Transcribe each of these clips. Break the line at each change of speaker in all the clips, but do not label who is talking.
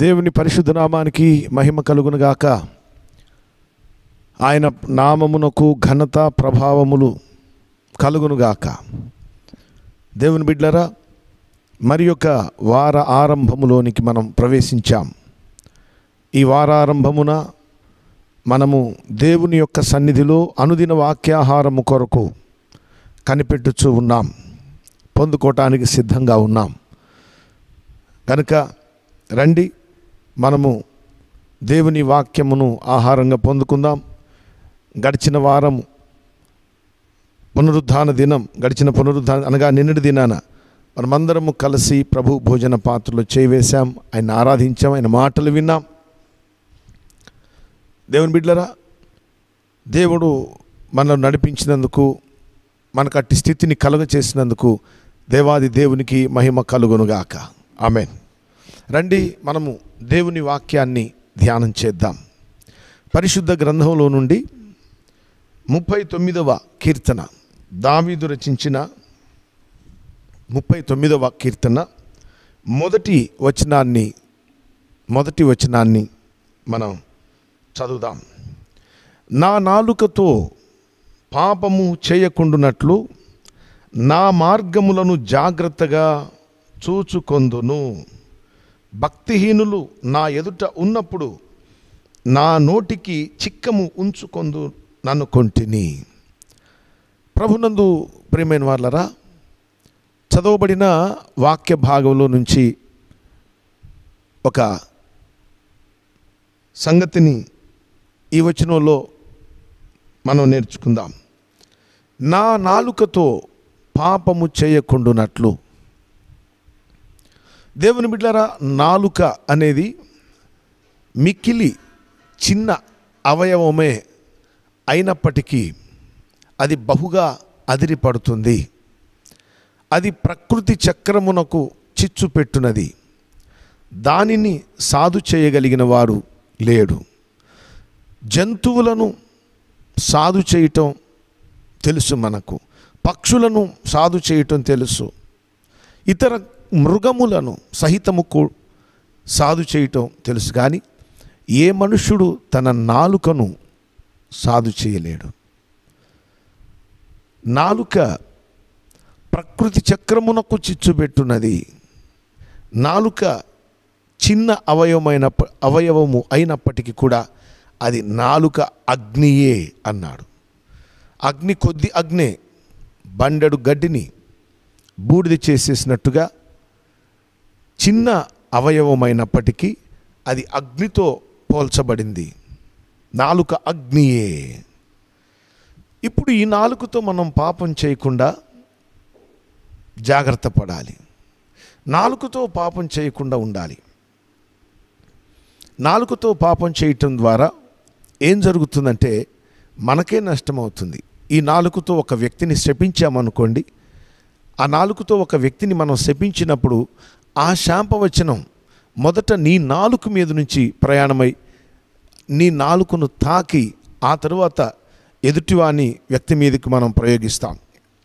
దేవుని పరిశుద్ధ నామానికి మహిమ కలుగునుగాక ఆయన నామమునకు ఘనత ప్రభావములు కలుగునుగాక దేవుని బిడ్లరా మరి యొక్క వార ఆరంభములోనికి మనం ప్రవేశించాం ఈ వారారంభమున మనము దేవుని యొక్క సన్నిధిలో అనుదిన వాక్యాహారము కొరకు కనిపెట్టుచూ ఉన్నాం పొందుకోవటానికి సిద్ధంగా ఉన్నాం కనుక రండి మనము దేవుని వాక్యమును ఆహారంగా పొందుకుందాం గడిచిన వారం పునరుద్ధాన దినం గడిచిన పునరుద్ధాన అనగా నిన్నటి దినాన మనమందరము కలిసి ప్రభు భోజన పాత్రలో చేవేశాం ఆయన ఆరాధించాం ఆయన మాటలు విన్నాం దేవుని బిడ్డలరా దేవుడు మనల్ని నడిపించినందుకు మనకు అట్టి స్థితిని కలుగ చేసినందుకు దేవాది దేవునికి మహిమ కలుగునుగాక ఆమెన్ రండి మనము దేవుని వాక్యాన్ని ధ్యానం చేద్దాం పరిశుద్ధ గ్రంథంలో నుండి ముప్పై తొమ్మిదవ కీర్తన దావీదు రచించిన ముప్పై తొమ్మిదవ కీర్తన మొదటి వచనాన్ని మొదటి వచనాన్ని మనం చదువుదాం నా నాలుకతో పాపము చేయకుండునట్లు నా మార్గములను జాగ్రత్తగా చూచుకొందును భక్తిహీనులు నా ఎదుట ఉన్నప్పుడు నా నోటికి చిక్కము ఉంచుకొందు నన్ను కొంటిని ప్రభునందు ప్రియమైన వాళ్ళరా చదవబడిన వాక్య భాగంలో నుంచి ఒక సంగతిని ఈ వచనంలో మనం నేర్చుకుందాం నా నాలుకతో పాపము చేయకుండునట్లు దేవుని బిడ్డరా నాలుక అనేది మిక్కిలి చిన్న అవయవమే అయినప్పటికీ అది బహుగా అదిరిపడుతుంది అది ప్రకృతి చక్రమునకు చిచ్చు పెట్టునది దానిని సాధు చేయగలిగిన వారు లేడు జంతువులను సాధు చేయటం తెలుసు మనకు పక్షులను సాధు చేయటం తెలుసు ఇతర మృగములను సహితముకు సాధు చేయటం తెలుసు కానీ ఏ మనుష్యుడు తన నాలుకను సాధు చేయలేడు నాలుక ప్రకృతి చక్రమునకు చిచ్చుపెట్టున్నది నాలుక చిన్న అవయవమైన అవయవము అయినప్పటికీ కూడా అది నాలుక అగ్నియే అన్నాడు అగ్ని కొద్ది అగ్నే బండెడు గడ్డిని బూడిద చేసేసినట్టుగా చిన్న అవయవమైనప్పటికీ అది అగ్నితో పోల్చబడింది నాలుక అగ్నియే ఇప్పుడు ఈ నాలుకతో మనం పాపం చేయకుండా జాగ్రత్త పడాలి నాలుకతో పాపం చేయకుండా ఉండాలి నాలుకతో పాపం చేయటం ద్వారా ఏం జరుగుతుందంటే మనకే నష్టం అవుతుంది ఈ నాలుకతో ఒక వ్యక్తిని శపించామనుకోండి ఆ నాలుకతో ఒక వ్యక్తిని మనం శపించినప్పుడు ఆ శాంపవచనం మొదట నీ నాలుక మీద నుంచి ప్రయాణమై నీ నాలుకను తాకి ఆ తరువాత ఎదుటివాని వ్యక్తి మీదకి మనం ప్రయోగిస్తాం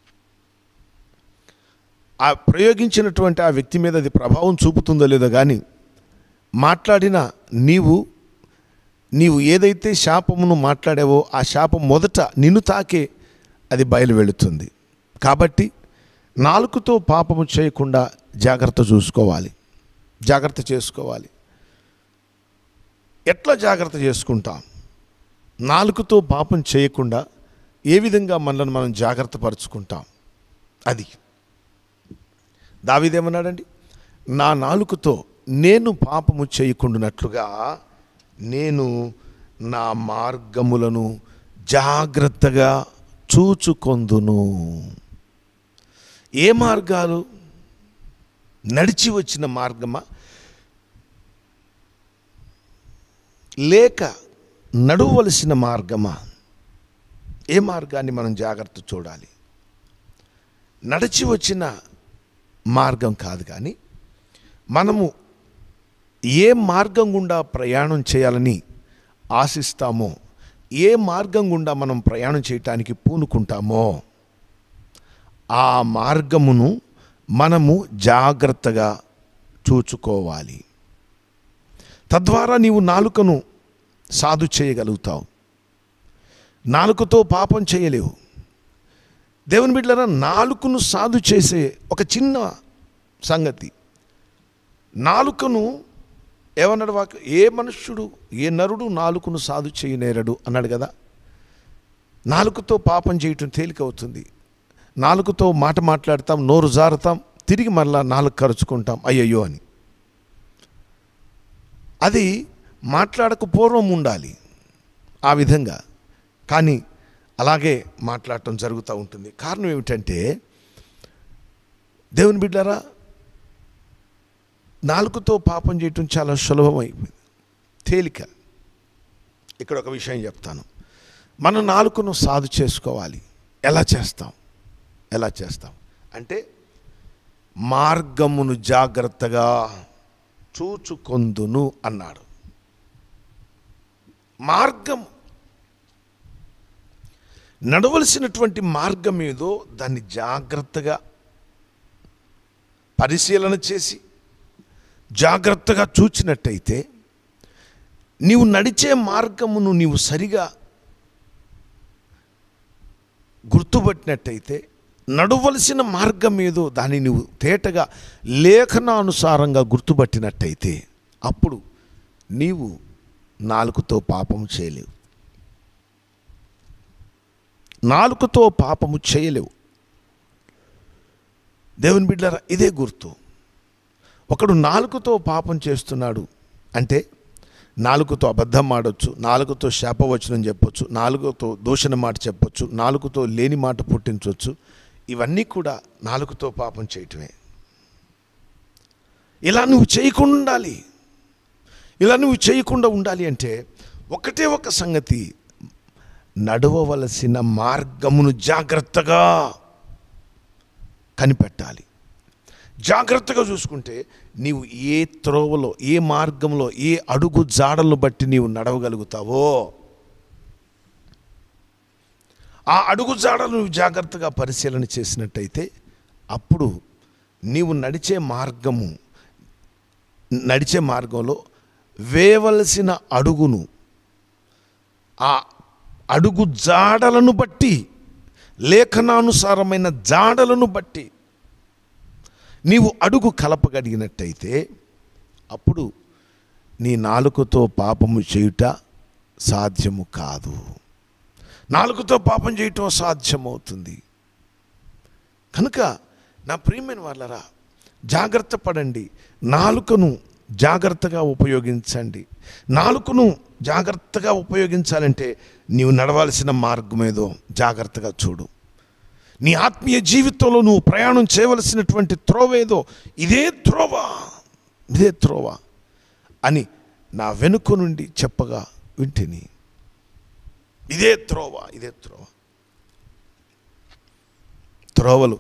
ఆ ప్రయోగించినటువంటి ఆ వ్యక్తి మీద అది ప్రభావం చూపుతుందో లేదో కానీ మాట్లాడిన నీవు నీవు ఏదైతే శాపమును మాట్లాడావో ఆ శాపం మొదట నిన్ను తాకే అది బయలు వెళుతుంది కాబట్టి నాలుగుతో పాపము చేయకుండా జాగ్రత్త చూసుకోవాలి జాగ్రత్త చేసుకోవాలి ఎట్లా జాగ్రత్త చేసుకుంటాం నాలుగుతో పాపం చేయకుండా ఏ విధంగా మనల్ని మనం జాగ్రత్త పరుచుకుంటాం అది దావిదేమన్నాడండి నా నాలుకతో నేను పాపము చేయకుండానట్లుగా నేను నా మార్గములను జాగ్రత్తగా చూచుకొందును ఏ మార్గాలు నడిచి వచ్చిన మార్గమా లేక నడవలసిన మార్గమా ఏ మార్గాన్ని మనం జాగ్రత్త చూడాలి నడిచి వచ్చిన మార్గం కాదు కానీ మనము ఏ మార్గం గుండా ప్రయాణం చేయాలని ఆశిస్తామో ఏ మార్గం గుండా మనం ప్రయాణం చేయటానికి పూనుకుంటామో ఆ మార్గమును మనము జాగ్రత్తగా చూచుకోవాలి తద్వారా నీవు నాలుకను సాధు చేయగలుగుతావు నాలుకతో పాపం చేయలేవు దేవుని బిడ్డలారా నాలుకను సాధు చేసే ఒక చిన్న సంగతి నాలుకను ఏమన్నాడు వాక్యం ఏ మనుష్యుడు ఏ నరుడు నాలుకను సాధు చేయనేరడు అన్నాడు కదా నాలుకతో పాపం చేయటం తేలిక అవుతుంది నాలుకతో మాట మాట్లాడతాం నోరు జారుతాం తిరిగి మరలా నాలుగు ఖర్చుకుంటాం అయ్యయ్యో అని అది మాట్లాడక పూర్వం ఉండాలి ఆ విధంగా కానీ అలాగే మాట్లాడటం జరుగుతూ ఉంటుంది కారణం ఏమిటంటే దేవుని బిడ్డారా నాలుగుతో పాపం చేయటం చాలా సులభమైపోయింది తేలిక ఇక్కడ ఒక విషయం చెప్తాను మన నాలుకను సాధు చేసుకోవాలి ఎలా చేస్తాం ఎలా చేస్తాం అంటే మార్గమును జాగ్రత్తగా చూచుకొందును అన్నాడు మార్గం నడవలసినటువంటి మార్గం ఏదో దాన్ని జాగ్రత్తగా పరిశీలన చేసి జాగ్రత్తగా చూచినట్టయితే నీవు నడిచే మార్గమును నీవు సరిగా గుర్తుపట్టినట్టయితే నడవలసిన మార్గం ఏదో దాన్ని నువ్వు తేటగా లేఖనానుసారంగా గుర్తుపట్టినట్టయితే అప్పుడు నీవు నాలుగుతో పాపము చేయలేవు నాలుగుతో పాపము చేయలేవు దేవుని బిడ్డరా ఇదే గుర్తు ఒకడు నాలుగుతో పాపం చేస్తున్నాడు అంటే నాలుగుతో అబద్ధం ఆడొచ్చు నాలుగుతో శాపవచనం చెప్పొచ్చు నాలుగుతో దూషణ మాట చెప్పొచ్చు నాలుగుతో లేని మాట పుట్టించవచ్చు ఇవన్నీ కూడా నాలుగుతో పాపం చేయటమే ఇలా నువ్వు చేయకుండా ఉండాలి ఇలా నువ్వు చేయకుండా ఉండాలి అంటే ఒకటే ఒక సంగతి నడవవలసిన మార్గమును జాగ్రత్తగా కనిపెట్టాలి జాగ్రత్తగా చూసుకుంటే నీవు ఏ త్రోవలో ఏ మార్గంలో ఏ అడుగు జాడలను బట్టి నీవు నడవగలుగుతావో ఆ అడుగు జాడలు నువ్వు జాగ్రత్తగా పరిశీలన చేసినట్టయితే అప్పుడు నీవు నడిచే మార్గము నడిచే మార్గంలో వేవలసిన అడుగును ఆ అడుగు జాడలను బట్టి లేఖనానుసారమైన జాడలను బట్టి నీవు అడుగు కలపగలిగినట్టయితే అప్పుడు నీ నాలుకతో పాపము చేయుట సాధ్యము కాదు నాలుగుతో పాపం చేయటం సాధ్యమవుతుంది కనుక నా ప్రియమైన వాళ్ళరా జాగ్రత్త పడండి నాలుకను జాగ్రత్తగా ఉపయోగించండి నాలుకను జాగ్రత్తగా ఉపయోగించాలంటే నీవు నడవాల్సిన మార్గం ఏదో జాగ్రత్తగా చూడు నీ ఆత్మీయ జీవితంలో నువ్వు ప్రయాణం చేయవలసినటువంటి త్రోవ ఏదో ఇదే త్రోవ ఇదే త్రోవ అని నా వెనుక నుండి చెప్పగా వింటిని ఇదే త్రోవ ఇదే త్రోవ త్రోవలు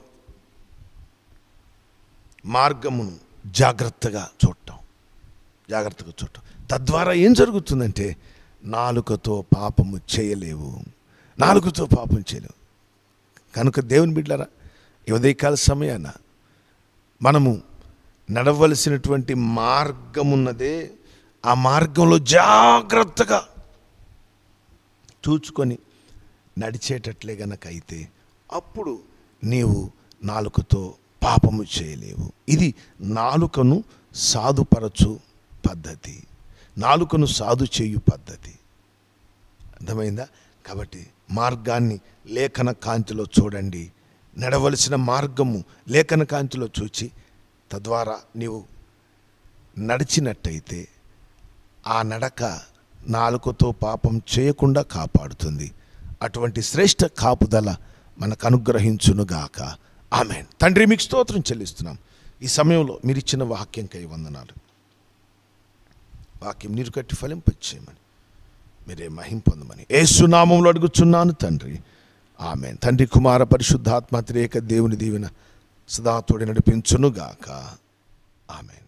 మార్గమును జాగ్రత్తగా చూడటం జాగ్రత్తగా చూడటం తద్వారా ఏం జరుగుతుందంటే నాలుకతో పాపము చేయలేవు నాలుకతో పాపం చేయలేవు కనుక దేవుని బిడ్డలారా ఈ ఉదయకాల సమయాన మనము నడవలసినటువంటి మార్గం ఉన్నదే ఆ మార్గంలో జాగ్రత్తగా చూచుకొని నడిచేటట్లే గనక అయితే అప్పుడు నీవు నాలుకతో పాపము చేయలేవు ఇది నాలుకను సాధుపరచు పద్ధతి నాలుకను సాధు చేయు పద్ధతి అర్థమైందా కాబట్టి మార్గాన్ని లేఖన కాంతిలో చూడండి నడవలసిన మార్గము లేఖన కాంతిలో చూచి తద్వారా నీవు నడిచినట్టయితే ఆ నడక నాలుకతో పాపం చేయకుండా కాపాడుతుంది అటువంటి శ్రేష్ఠ కాపుదల మనకు అనుగ్రహించునుగాక ఆమె తండ్రి మీకు స్తోత్రం చెల్లిస్తున్నాం ఈ సమయంలో మీరు ఇచ్చిన వాక్యంకై వందనాలు వాక్యం నీరు కట్టి ఫలింపచ్చేయమని మీరే మహిం పొందమని ఏసునామంలో అడుగుచున్నాను తండ్రి ఆమె తండ్రి కుమార పరిశుద్ధాత్మ త్రేక దేవుని దీవెన సదా తోడి నడిపించునుగాక ఆమెన్